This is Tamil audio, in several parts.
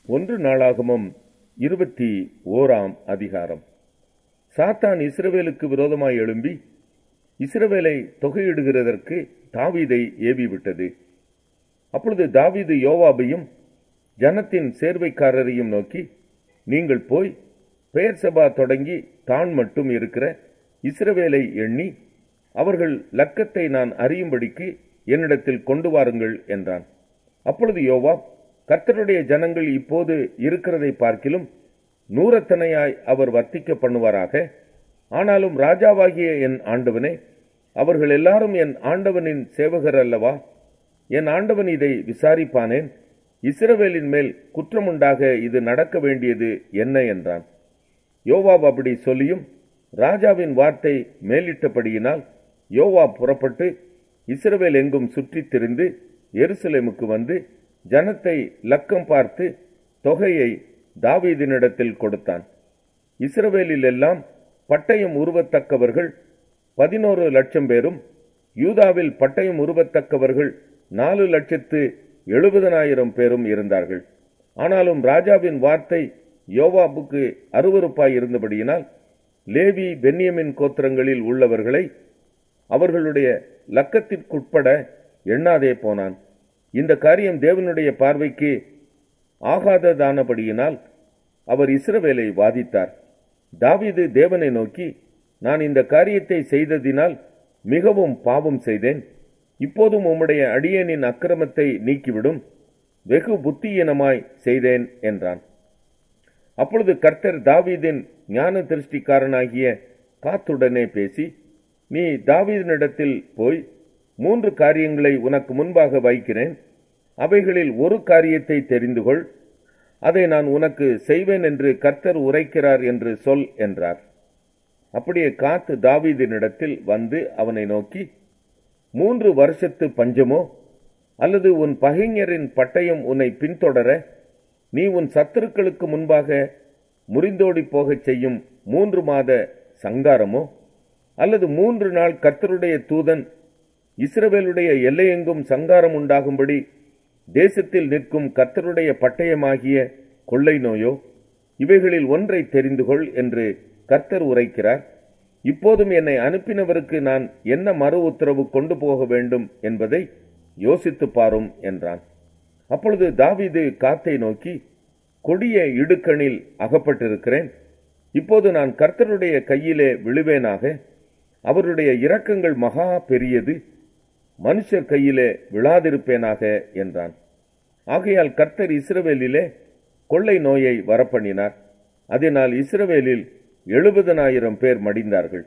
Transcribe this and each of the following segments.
ஒன்று நாளாகமம் இருபத்தி ஓராம் அதிகாரம் சாத்தான் இஸ்ரவேலுக்கு விரோதமாய் எழும்பி இஸ்ரவேலை தொகையிடுகிறதற்கு தாவீதை ஏவிவிட்டது அப்பொழுது தாவீது யோவாபையும் ஜனத்தின் சேர்வைக்காரரையும் நோக்கி நீங்கள் போய் பெயர்சபா தொடங்கி தான் மட்டும் இருக்கிற இஸ்ரவேலை எண்ணி அவர்கள் லக்கத்தை நான் அறியும்படிக்கு என்னிடத்தில் கொண்டு வாருங்கள் என்றான் அப்பொழுது யோவாப் கர்த்தருடைய ஜனங்கள் இப்போது இருக்கிறதை பார்க்கிலும் நூறத்தனையாய் அவர் வர்த்திக்க பண்ணுவாராக ஆனாலும் ராஜாவாகிய என் ஆண்டவனே அவர்கள் எல்லாரும் என் ஆண்டவனின் சேவகர் அல்லவா என் ஆண்டவன் இதை விசாரிப்பானேன் இஸ்ரவேலின் மேல் குற்றமுண்டாக இது நடக்க வேண்டியது என்ன என்றான் யோவாப் அப்படி சொல்லியும் ராஜாவின் வார்த்தை மேலிட்டபடியினால் யோவாப் புறப்பட்டு இஸ்ரவேல் எங்கும் சுற்றித் திரிந்து எருசலேமுக்கு வந்து ஜனத்தை லக்கம் பார்த்து தொகையை தாவீதினிடத்தில் கொடுத்தான் இஸ்ரவேலில் எல்லாம் பட்டயம் உருவத்தக்கவர்கள் பதினோரு லட்சம் பேரும் யூதாவில் பட்டயம் உருவத்தக்கவர்கள் நாலு லட்சத்து எழுபதனாயிரம் பேரும் இருந்தார்கள் ஆனாலும் ராஜாவின் வார்த்தை யோவாபுக்கு அருவறுப்பாய் இருந்தபடியினால் லேவி பென்யமின் கோத்திரங்களில் உள்ளவர்களை அவர்களுடைய லக்கத்திற்குட்பட எண்ணாதே போனான் இந்த காரியம் தேவனுடைய பார்வைக்கு ஆகாததானபடியினால் அவர் இஸ்ரவேலை வாதித்தார் தாவீது தேவனை நோக்கி நான் இந்த காரியத்தை செய்ததினால் மிகவும் பாவம் செய்தேன் இப்போதும் உம்முடைய அடியேனின் அக்கிரமத்தை நீக்கிவிடும் வெகு புத்தியீனமாய் செய்தேன் என்றான் அப்பொழுது கர்த்தர் தாவீதின் ஞான திருஷ்டிக்காரனாகிய காத்துடனே பேசி நீ தாவீதினிடத்தில் போய் மூன்று காரியங்களை உனக்கு முன்பாக வைக்கிறேன் அவைகளில் ஒரு காரியத்தை தெரிந்து கொள் அதை நான் உனக்கு செய்வேன் என்று கர்த்தர் உரைக்கிறார் என்று சொல் என்றார் அப்படியே காத்து தாவீதினிடத்தில் வந்து அவனை நோக்கி மூன்று வருஷத்து பஞ்சமோ அல்லது உன் பகைஞரின் பட்டயம் உன்னை பின்தொடர நீ உன் சத்துருக்களுக்கு முன்பாக முறிந்தோடி போகச் செய்யும் மூன்று மாத சங்காரமோ அல்லது மூன்று நாள் கர்த்தருடைய தூதன் இஸ்ரவேலுடைய எல்லையெங்கும் சங்காரம் உண்டாகும்படி தேசத்தில் நிற்கும் கர்த்தருடைய பட்டயமாகிய கொள்ளை நோயோ இவைகளில் ஒன்றை தெரிந்து கொள் என்று கர்த்தர் உரைக்கிறார் இப்போதும் என்னை அனுப்பினவருக்கு நான் என்ன மறு உத்தரவு கொண்டு போக வேண்டும் என்பதை யோசித்து பாரும் என்றான் அப்பொழுது தாவீது காத்தை நோக்கி கொடிய இடுக்கணில் அகப்பட்டிருக்கிறேன் இப்போது நான் கர்த்தருடைய கையிலே விழுவேனாக அவருடைய இரக்கங்கள் மகா பெரியது மனுஷர் கையிலே விழாதிருப்பேனாக என்றான் ஆகையால் கர்த்தர் இஸ்ரவேலிலே கொள்ளை நோயை வரப்பண்ணினார் அதனால் இஸ்ரவேலில் எழுபதனாயிரம் பேர் மடிந்தார்கள்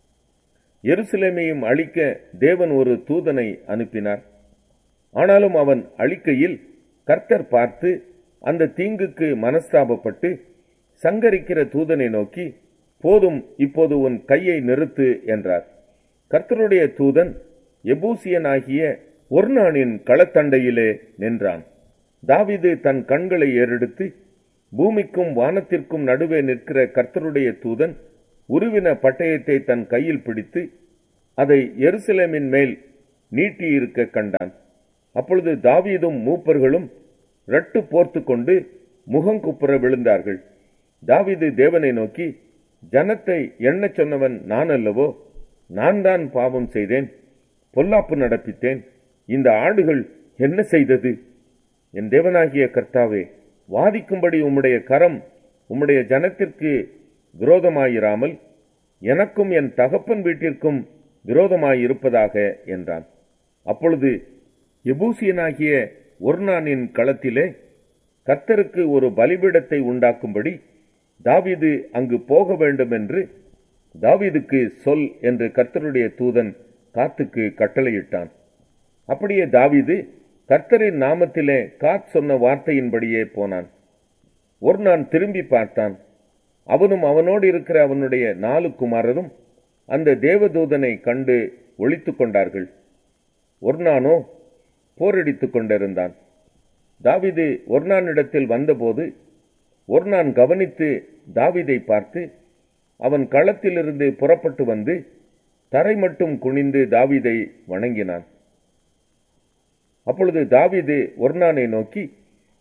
எருசலேமையும் அழிக்க தேவன் ஒரு தூதனை அனுப்பினார் ஆனாலும் அவன் அழிக்கையில் கர்த்தர் பார்த்து அந்த தீங்குக்கு மனஸ்தாபப்பட்டு சங்கரிக்கிற தூதனை நோக்கி போதும் இப்போது உன் கையை நிறுத்து என்றார் கர்த்தருடைய தூதன் எபூசியனாகிய ஒர்னானின் களத்தண்டையிலே நின்றான் தாவிது தன் கண்களை ஏறெடுத்து பூமிக்கும் வானத்திற்கும் நடுவே நிற்கிற கர்த்தருடைய தூதன் உருவின பட்டயத்தை தன் கையில் பிடித்து அதை எருசலேமின் மேல் நீட்டியிருக்க கண்டான் அப்பொழுது தாவீதும் மூப்பர்களும் ரட்டு போர்த்து கொண்டு முகங்குப்புற விழுந்தார்கள் தாவீது தேவனை நோக்கி ஜனத்தை எண்ணச் சொன்னவன் நான் அல்லவோ நான் தான் பாவம் செய்தேன் பொல்லாப்பு நடப்பித்தேன் இந்த ஆடுகள் என்ன செய்தது என் தேவனாகிய கர்த்தாவே வாதிக்கும்படி உம்முடைய கரம் உம்முடைய ஜனத்திற்கு விரோதமாயிராமல் எனக்கும் என் தகப்பன் வீட்டிற்கும் விரோதமாயிருப்பதாக என்றான் அப்பொழுது எபூசியனாகிய ஒர்னானின் களத்திலே கர்த்தருக்கு ஒரு பலிபீடத்தை உண்டாக்கும்படி தாவீது அங்கு போக வேண்டும் என்று தாவீதுக்கு சொல் என்று கர்த்தருடைய தூதன் காத்துக்கு கட்டளையிட்டான் அப்படியே தாவீது கர்த்தரின் நாமத்திலே காத் சொன்ன வார்த்தையின்படியே போனான் ஒரு நான் திரும்பி பார்த்தான் அவனும் அவனோடு இருக்கிற அவனுடைய நாலு குமாரரும் அந்த தேவதூதனை கண்டு ஒழித்து கொண்டார்கள் ஒரு நானோ போரடித்துக் கொண்டிருந்தான் தாவிது ஒர்னானிடத்தில் வந்தபோது ஒர்னான் கவனித்து தாவிதை பார்த்து அவன் களத்திலிருந்து புறப்பட்டு வந்து தரை மட்டும் குனிந்து தாவிதை வணங்கினான் அப்பொழுது தாவீது ஒர்னானை நோக்கி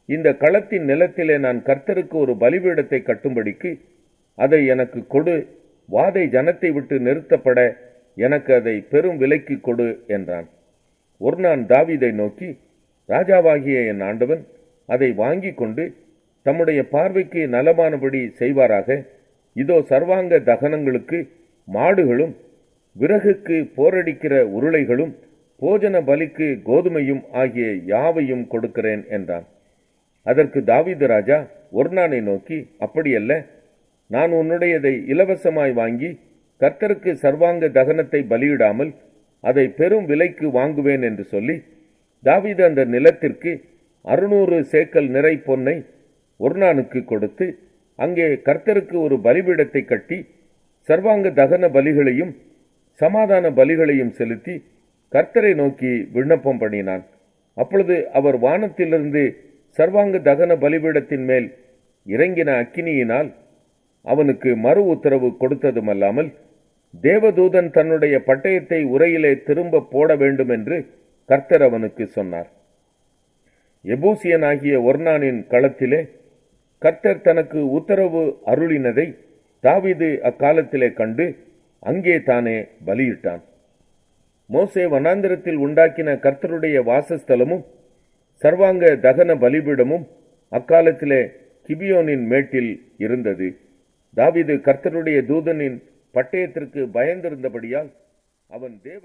இந்த களத்தின் நிலத்திலே நான் கர்த்தருக்கு ஒரு பலிபீடத்தை கட்டும்படிக்கு அதை எனக்கு கொடு வாதை ஜனத்தை விட்டு நிறுத்தப்பட எனக்கு அதை பெரும் விலைக்கு கொடு என்றான் ஒரு நான் தாவீதை நோக்கி ராஜாவாகிய என் ஆண்டவன் அதை வாங்கி கொண்டு தம்முடைய பார்வைக்கு நலமானபடி செய்வாராக இதோ சர்வாங்க தகனங்களுக்கு மாடுகளும் விறகுக்கு போரடிக்கிற உருளைகளும் போஜன பலிக்கு கோதுமையும் ஆகிய யாவையும் கொடுக்கிறேன் என்றான் அதற்கு தாவீது ராஜா ஒர்னானை நோக்கி அப்படியல்ல நான் உன்னுடையதை இலவசமாய் வாங்கி கர்த்தருக்கு சர்வாங்க தகனத்தை பலியிடாமல் அதை பெரும் விலைக்கு வாங்குவேன் என்று சொல்லி தாவீது அந்த நிலத்திற்கு அறுநூறு சேக்கல் நிறை பொன்னை ஒர்னானுக்கு கொடுத்து அங்கே கர்த்தருக்கு ஒரு பலிபீடத்தை கட்டி சர்வாங்க தகன பலிகளையும் சமாதான பலிகளையும் செலுத்தி கர்த்தரை நோக்கி விண்ணப்பம் பண்ணினான் அப்பொழுது அவர் வானத்திலிருந்து சர்வாங்க தகன பலிபீடத்தின் மேல் இறங்கின அக்கினியினால் அவனுக்கு மறு உத்தரவு கொடுத்ததுமல்லாமல் தேவதூதன் தன்னுடைய பட்டயத்தை உரையிலே திரும்ப போட வேண்டும் என்று கர்த்தர் அவனுக்கு சொன்னார் எபூசியனாகிய ஒர்னானின் களத்திலே கர்த்தர் தனக்கு உத்தரவு அருளினதை தாவீது அக்காலத்திலே கண்டு அங்கே தானே பலியிட்டான் மோசே வனாந்திரத்தில் உண்டாக்கின கர்த்தருடைய வாசஸ்தலமும் சர்வாங்க தகன பலிபீடமும் அக்காலத்திலே கிபியோனின் மேட்டில் இருந்தது தாவீது கர்த்தருடைய தூதனின் பட்டயத்திற்கு பயந்திருந்தபடியால் அவன் தேவ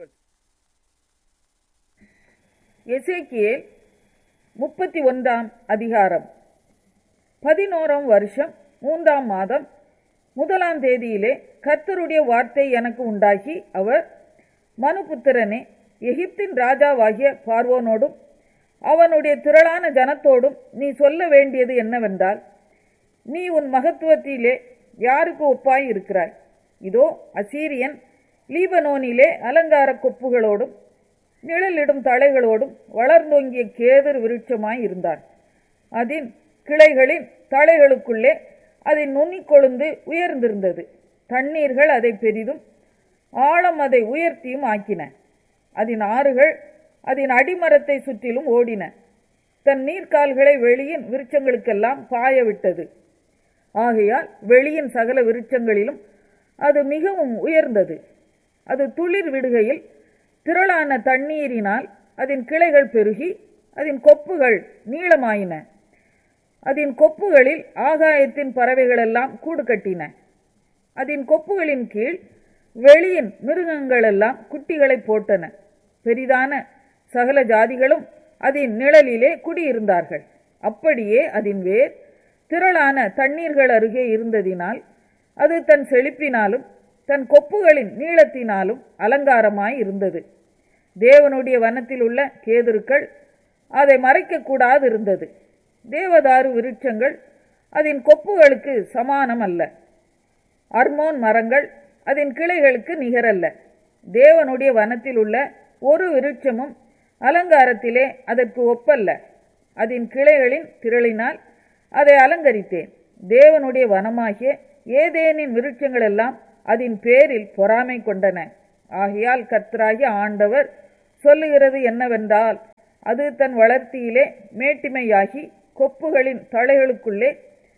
எசேக்கியேல் முப்பத்தி ஒன்றாம் அதிகாரம் பதினோராம் வருஷம் மூன்றாம் மாதம் முதலாம் தேதியிலே கர்த்தருடைய வார்த்தை எனக்கு உண்டாகி அவர் மனுபுத்திரனே எகிப்தின் ராஜாவாகிய பார்வோனோடும் அவனுடைய திரளான ஜனத்தோடும் நீ சொல்ல வேண்டியது என்னவென்றால் நீ உன் மகத்துவத்திலே யாருக்கு ஒப்பாய் இருக்கிறாய் இதோ அசீரியன் லீபனோனிலே அலங்கார கொப்புகளோடும் நிழலிடும் தழைகளோடும் வளர்ந்தோங்கிய கேதர் விருட்சமாய் இருந்தான் அதன் கிளைகளின் தழைகளுக்குள்ளே அதன் நுனி கொழுந்து உயர்ந்திருந்தது தண்ணீர்கள் அதை பெரிதும் ஆழம் அதை உயர்த்தியும் ஆக்கின அதன் ஆறுகள் அதன் அடிமரத்தை சுற்றிலும் ஓடின தன் நீர்க்கால்களை வெளியின் விருட்சங்களுக்கெல்லாம் பாய விட்டது ஆகையால் வெளியின் சகல விருட்சங்களிலும் அது மிகவும் உயர்ந்தது அது துளிர் விடுகையில் திரளான தண்ணீரினால் அதன் கிளைகள் பெருகி அதன் கொப்புகள் நீளமாயின அதன் கொப்புகளில் ஆகாயத்தின் பறவைகளெல்லாம் கூடு கட்டின அதன் கொப்புகளின் கீழ் வெளியின் மிருகங்களெல்லாம் குட்டிகளை போட்டன பெரிதான சகல ஜாதிகளும் அதன் நிழலிலே குடியிருந்தார்கள் அப்படியே அதன் வேர் திரளான தண்ணீர்கள் அருகே இருந்ததினால் அது தன் செழிப்பினாலும் தன் கொப்புகளின் நீளத்தினாலும் அலங்காரமாய் இருந்தது தேவனுடைய வனத்தில் உள்ள கேதுருக்கள் அதை மறைக்கக்கூடாது இருந்தது தேவதாரு விருட்சங்கள் அதன் கொப்புகளுக்கு சமானம் அல்ல அர்மோன் மரங்கள் அதன் கிளைகளுக்கு நிகரல்ல தேவனுடைய வனத்தில் உள்ள ஒரு விருட்சமும் அலங்காரத்திலே அதற்கு ஒப்பல்ல அதன் கிளைகளின் திரளினால் அதை அலங்கரித்தேன் தேவனுடைய வனமாகிய ஏதேனின் விருட்சங்கள் எல்லாம் அதன் பேரில் பொறாமை கொண்டன ஆகையால் கர்த்தராகிய ஆண்டவர் சொல்லுகிறது என்னவென்றால் அது தன் வளர்த்தியிலே மேட்டிமையாகி கொப்புகளின் தழைகளுக்குள்ளே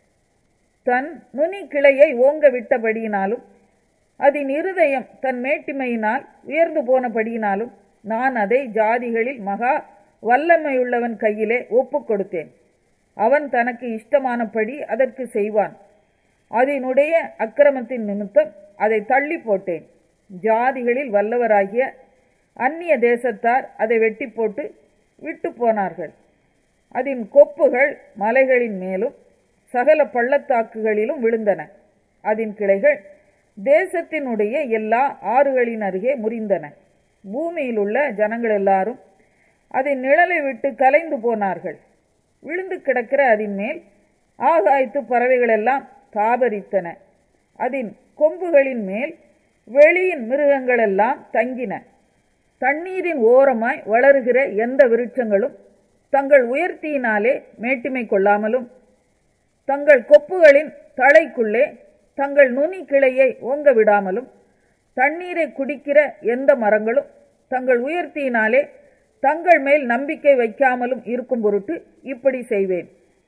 தன் நுனி கிளையை ஓங்க விட்டபடியினாலும் அதன் இருதயம் தன் மேட்டிமையினால் உயர்ந்து போனபடியினாலும் நான் அதை ஜாதிகளில் மகா வல்லமையுள்ளவன் கையிலே ஒப்புக் கொடுத்தேன் அவன் தனக்கு இஷ்டமானபடி அதற்கு செய்வான் அதனுடைய அக்கிரமத்தின் நிமித்தம் அதை தள்ளி போட்டேன் ஜாதிகளில் வல்லவராகிய அந்நிய தேசத்தார் அதை வெட்டி போட்டு விட்டு போனார்கள் அதன் கொப்புகள் மலைகளின் மேலும் சகல பள்ளத்தாக்குகளிலும் விழுந்தன அதன் கிளைகள் தேசத்தினுடைய எல்லா ஆறுகளின் அருகே முறிந்தன பூமியில் உள்ள ஜனங்கள் எல்லாரும் அதன் நிழலை விட்டு கலைந்து போனார்கள் விழுந்து கிடக்கிற அதன் மேல் ஆகாயத்து பறவைகள் எல்லாம் தாபரித்தன அதன் கொம்புகளின் மேல் வெளியின் மிருகங்களெல்லாம் தங்கின தண்ணீரின் ஓரமாய் வளருகிற எந்த விருட்சங்களும் தங்கள் உயர்த்தியினாலே மேட்டிமை கொள்ளாமலும் தங்கள் கொப்புகளின் தலைக்குள்ளே தங்கள் நுனி கிளையை ஓங்க விடாமலும் தண்ணீரை குடிக்கிற எந்த மரங்களும் தங்கள் உயர்த்தியினாலே தங்கள் மேல் நம்பிக்கை வைக்காமலும் இருக்கும் பொருட்டு இப்படி செய்வேன்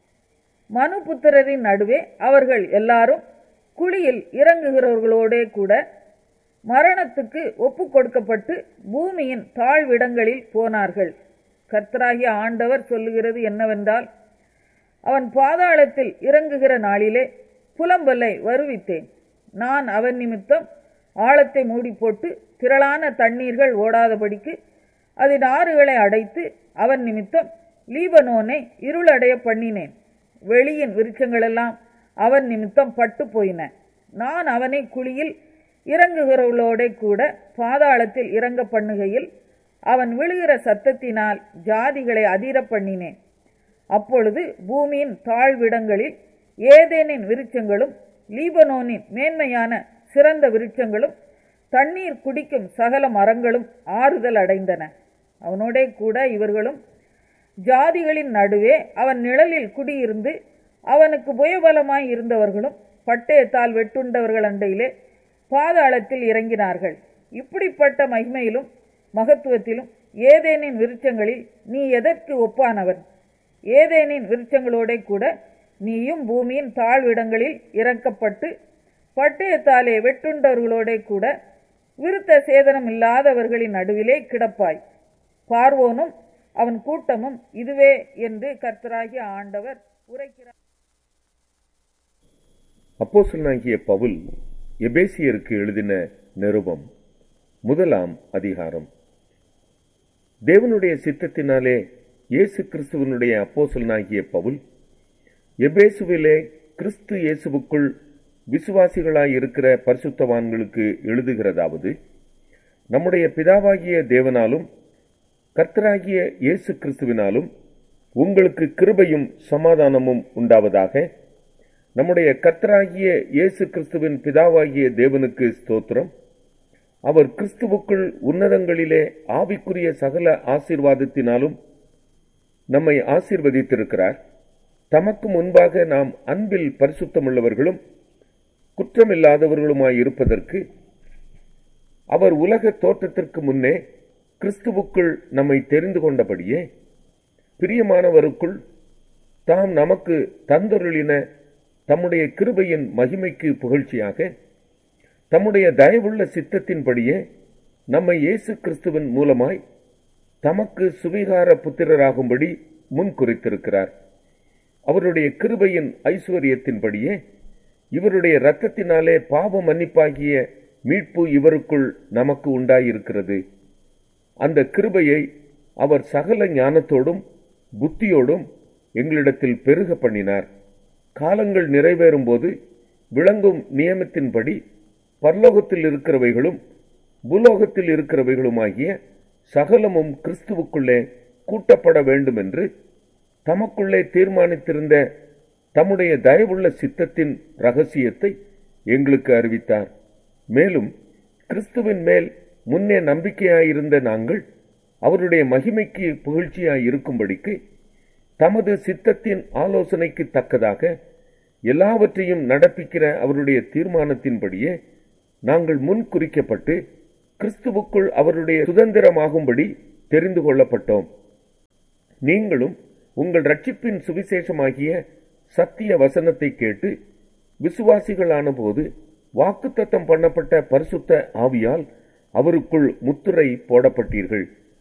மனுபுத்திரரின் நடுவே அவர்கள் எல்லாரும் குழியில் இறங்குகிறவர்களோடே கூட மரணத்துக்கு ஒப்பு கொடுக்கப்பட்டு பூமியின் தாழ்விடங்களில் போனார்கள் கர்த்தராகிய ஆண்டவர் சொல்லுகிறது என்னவென்றால் அவன் பாதாளத்தில் இறங்குகிற நாளிலே புலம்பலை வருவித்தேன் நான் அவன் நிமித்தம் ஆழத்தை மூடி போட்டு திரளான தண்ணீர்கள் ஓடாதபடிக்கு அதன் ஆறுகளை அடைத்து அவன் நிமித்தம் லீபனோனை இருளடைய பண்ணினேன் வெளியின் விருட்சங்களெல்லாம் அவன் நிமித்தம் பட்டு போயின நான் அவனை குழியில் இறங்குகிறவர்களோட கூட பாதாளத்தில் இறங்க பண்ணுகையில் அவன் விழுகிற சத்தத்தினால் ஜாதிகளை அதிர பண்ணினேன் அப்பொழுது பூமியின் தாழ்விடங்களில் ஏதேனின் விருட்சங்களும் லீபனோனின் மேன்மையான சிறந்த விருட்சங்களும் தண்ணீர் குடிக்கும் சகல மரங்களும் ஆறுதல் அடைந்தன அவனோடே கூட இவர்களும் ஜாதிகளின் நடுவே அவன் நிழலில் குடியிருந்து அவனுக்கு புயபலமாய் இருந்தவர்களும் பட்டயத்தால் வெட்டுண்டவர்கள் அண்டையிலே பாதாளத்தில் இறங்கினார்கள் இப்படிப்பட்ட மகிமையிலும் மகத்துவத்திலும் ஏதேனின் விருட்சங்களில் நீ எதற்கு ஒப்பானவன் ஏதேனின் விருட்சங்களோட கூட நீயும் பூமியின் தாழ்விடங்களில் இறக்கப்பட்டு பட்டயத்தாலே வெட்டுண்டவர்களோட கூட விருத்த சேதனம் இல்லாதவர்களின் நடுவிலே கிடப்பாய் பார்வோனும் அவன் கூட்டமும் இதுவே என்று கர்த்தராகிய ஆண்டவர் உரைக்கிறார் அப்போஸ்தலனாகிய பவுல் எபேசியருக்கு எழுதின நிருபம் முதலாம் அதிகாரம் தேவனுடைய சித்தத்தினாலே இயேசு கிறிஸ்துவனுடைய அப்போஸ்தலனாகிய பவுல் எபேசுவிலே கிறிஸ்து இயேசுவுக்குள் விசுவாசிகளாய் இருக்கிற பரிசுத்தவான்களுக்கு எழுதுகிறதாவது நம்முடைய பிதாவாகிய தேவனாலும் கர்த்தராகிய இயேசு கிறிஸ்துவினாலும் உங்களுக்கு கிருபையும் சமாதானமும் உண்டாவதாக நம்முடைய கர்த்தராகிய இயேசு கிறிஸ்துவின் பிதாவாகிய தேவனுக்கு ஸ்தோத்திரம் அவர் கிறிஸ்துவுக்குள் உன்னதங்களிலே ஆவிக்குரிய சகல ஆசீர்வாதத்தினாலும் நம்மை ஆசீர்வதித்திருக்கிறார் தமக்கு முன்பாக நாம் அன்பில் பரிசுத்தமுள்ளவர்களும் குற்றமில்லாதவர்களுமாய் இருப்பதற்கு அவர் உலக தோற்றத்திற்கு முன்னே கிறிஸ்துவுக்குள் நம்மை தெரிந்து கொண்டபடியே பிரியமானவருக்குள் தாம் நமக்கு தந்தருளின தம்முடைய கிருபையின் மகிமைக்கு புகழ்ச்சியாக தம்முடைய தயவுள்ள சித்தத்தின்படியே நம்மை இயேசு கிறிஸ்துவின் மூலமாய் தமக்கு சுவிகார புத்திரராகும்படி முன் குறித்திருக்கிறார் அவருடைய கிருபையின் ஐஸ்வர்யத்தின்படியே இவருடைய இரத்தத்தினாலே பாவ மன்னிப்பாகிய மீட்பு இவருக்குள் நமக்கு உண்டாயிருக்கிறது அந்த கிருபையை அவர் சகல ஞானத்தோடும் புத்தியோடும் எங்களிடத்தில் பெருக பண்ணினார் காலங்கள் நிறைவேறும் போது விளங்கும் நியமத்தின்படி பரலோகத்தில் இருக்கிறவைகளும் பூலோகத்தில் இருக்கிறவைகளுமாகிய சகலமும் கிறிஸ்துவுக்குள்ளே கூட்டப்பட வேண்டும் என்று தமக்குள்ளே தீர்மானித்திருந்த தம்முடைய தயவுள்ள சித்தத்தின் ரகசியத்தை எங்களுக்கு அறிவித்தார் மேலும் கிறிஸ்துவின் மேல் முன்னே நம்பிக்கையாயிருந்த நாங்கள் அவருடைய மகிமைக்கு புகழ்ச்சியாய் இருக்கும்படிக்கு தமது சித்தத்தின் ஆலோசனைக்கு தக்கதாக எல்லாவற்றையும் நடப்பிக்கிற அவருடைய தீர்மானத்தின்படியே நாங்கள் முன் குறிக்கப்பட்டு கிறிஸ்துவுக்குள் அவருடைய சுதந்திரமாகும்படி தெரிந்து கொள்ளப்பட்டோம் நீங்களும் உங்கள் ரட்சிப்பின் சுவிசேஷமாகிய சத்திய வசனத்தை கேட்டு விசுவாசிகளான போது வாக்குத்தத்தம் பண்ணப்பட்ட பரிசுத்த ஆவியால் அவருக்குள் முத்துரை போடப்பட்டீர்கள்